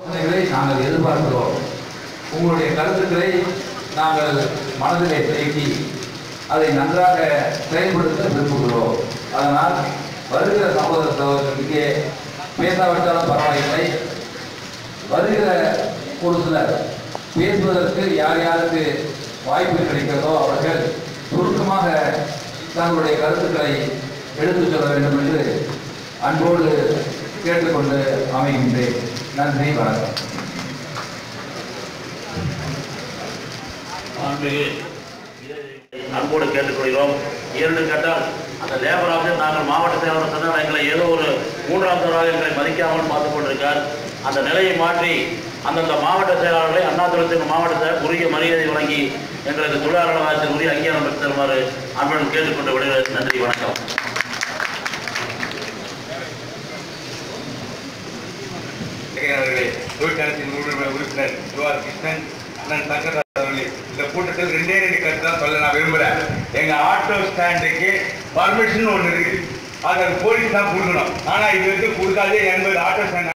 யோசனைகளை நாங்கள் எதிர்பார்க்கிறோம் உங்களுடைய கருத்துக்களை நாங்கள் மனதிலே தேக்கி அதை நன்றாக செயல்படுத்த விரும்புகிறோம் அதனால் வருகிற சகோதர சகோதரர்கள் இங்கே பேசாவிட்டாலும் பரவாயில்லை வருகிற ஒரு சிலர் பேசுவதற்கு யார் யாருக்கு வாய்ப்பு கிடைக்கிறதோ அவர்கள் சுருக்கமாக தங்களுடைய கருத்துக்களை எடுத்துச் சொல்ல வேண்டும் என்று அன்போடு கேட்டுக்கொண்டு அமைகின்றேன் நன்றி வணக்கம் மாண்புமிகு இதை அன்போடு கேட்டுக்கொள்கிறோம் இரண்டு கேட்டால் அந்த லேபர் ஆஃபீஸர் நாங்கள் மாவட்ட செயலாளர் சொன்னால் எங்களை ஏதோ ஒரு மூன்றாம் தராக எங்களை மதிக்காமல் பார்த்து கொண்டிருக்கார் அந்த நிலையை மாற்றி அந்தந்த மாவட்ட செயலாளர்களை அண்ணாதுரத்தின் மாவட்ட செயலர் உரிய மரியாதை வழங்கி எங்களுக்கு தொழிலாளர் வாரத்தில் உரிய அங்கீகாரம் பெற்று தருமாறு அன்புடன் கேட்டுக்கொண்டு விடுகிறேன் நன்றி வணக்கம் அவர்களே தொழிற்சங்கத்தின் உறுப்பினர் உறுப்பினர் சிவார் கிருஷ்ணன் அண்ணன் சங்கர்ராஜ் அவர்களே இந்த கூட்டத்தில் ரெண்டே ரெண்டு கருத்து தான் சொல்ல நான் விரும்புறேன் எங்க ஆட்டோ ஸ்டாண்டுக்கு பர்மிஷன் ஒன்று இருக்கு அதை போலீஸ் தான் கொடுக்கணும் ஆனா இது வந்து கொடுக்காதே எண்பது ஆட்டோ ஸ்டாண்ட்